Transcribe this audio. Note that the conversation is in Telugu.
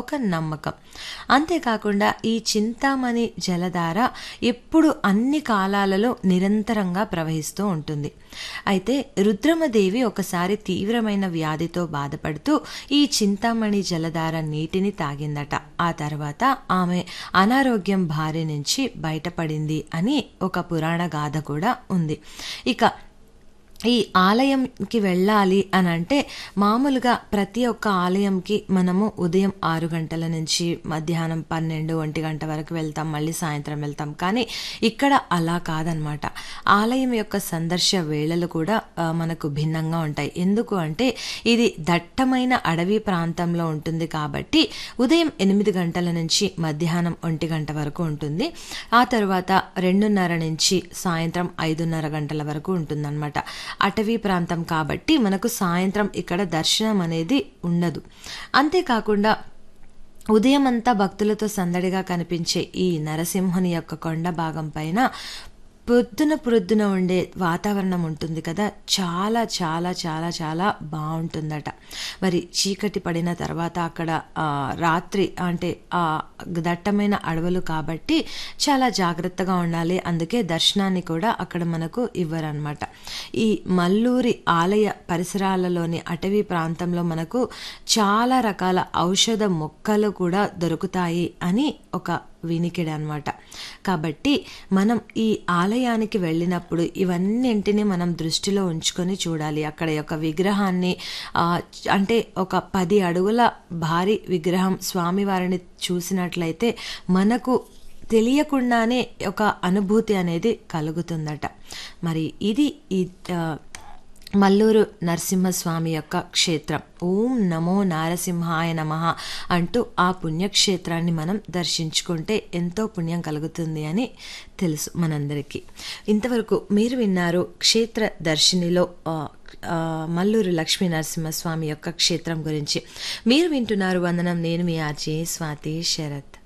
ఒక నమ్మకం అంతేకాకుండా ఈ చింతామణి జలధార ఎప్పుడు అన్ని కాలాలలో నిరంతరంగా ప్రవహిస్తూ ఉంటుంది అయితే రుద్రమదేవి ఒకసారి తీవ్రమైన వ్యాధితో బాధపడుతూ ఈ చింతామణి జలధార నీటిని తాగిందట ఆ తర్వాత ఆమె అనారోగ్యం బారి నుంచి బయటపడింది అని ఒక పురాణ గాథ కూడా ఉంది ఇక ఈ ఆలయంకి వెళ్ళాలి అని అంటే మామూలుగా ప్రతి ఒక్క ఆలయంకి మనము ఉదయం ఆరు గంటల నుంచి మధ్యాహ్నం పన్నెండు ఒంటి గంట వరకు వెళ్తాం మళ్ళీ సాయంత్రం వెళ్తాం కానీ ఇక్కడ అలా కాదనమాట ఆలయం యొక్క సందర్శ వేళలు కూడా ఆ, మనకు భిన్నంగా ఉంటాయి ఎందుకు అంటే ఇది దట్టమైన అడవి ప్రాంతంలో ఉంటుంది కాబట్టి ఉదయం ఎనిమిది గంటల నుంచి మధ్యాహ్నం ఒంటి గంట వరకు ఉంటుంది ఆ తర్వాత రెండున్నర నుంచి సాయంత్రం ఐదున్నర గంటల వరకు ఉంటుందన్నమాట అటవీ ప్రాంతం కాబట్టి మనకు సాయంత్రం ఇక్కడ దర్శనం అనేది ఉండదు అంతేకాకుండా ఉదయం అంతా భక్తులతో సందడిగా కనిపించే ఈ నరసింహుని యొక్క కొండ భాగం పైన పొద్దున పొద్దున ఉండే వాతావరణం ఉంటుంది కదా చాలా చాలా చాలా చాలా బాగుంటుందట మరి చీకటి పడిన తర్వాత అక్కడ ఆ, రాత్రి అంటే ఆ దట్టమైన అడవులు కాబట్టి చాలా జాగ్రత్తగా ఉండాలి అందుకే దర్శనాన్ని కూడా అక్కడ మనకు ఇవ్వరనమాట ఈ మల్లూరి ఆలయ పరిసరాలలోని అటవీ ప్రాంతంలో మనకు చాలా రకాల ఔషధ మొక్కలు కూడా దొరుకుతాయి అని ఒక వినికిడి అనమాట కాబట్టి మనం ఈ ఆలయానికి వెళ్ళినప్పుడు ఇవన్నింటినీ మనం దృష్టిలో ఉంచుకొని చూడాలి అక్కడ యొక్క విగ్రహాన్ని ఆ, అంటే ఒక పది అడుగుల భారీ విగ్రహం స్వామివారిని చూసినట్లయితే మనకు తెలియకుండానే ఒక అనుభూతి అనేది కలుగుతుందట మరి ఇది ఈ ఆ, మల్లూరు నరసింహస్వామి యొక్క క్షేత్రం ఓం నమో నారసింహాయ నమ అంటూ ఆ పుణ్యక్షేత్రాన్ని మనం దర్శించుకుంటే ఎంతో పుణ్యం కలుగుతుంది అని తెలుసు మనందరికీ ఇంతవరకు మీరు విన్నారు క్షేత్ర దర్శినిలో ఆ, ఆ, మల్లూరు లక్ష్మీ నరసింహస్వామి యొక్క క్షేత్రం గురించి మీరు వింటున్నారు వందనం నేను మీ ఆర్జే స్వాతి శరత్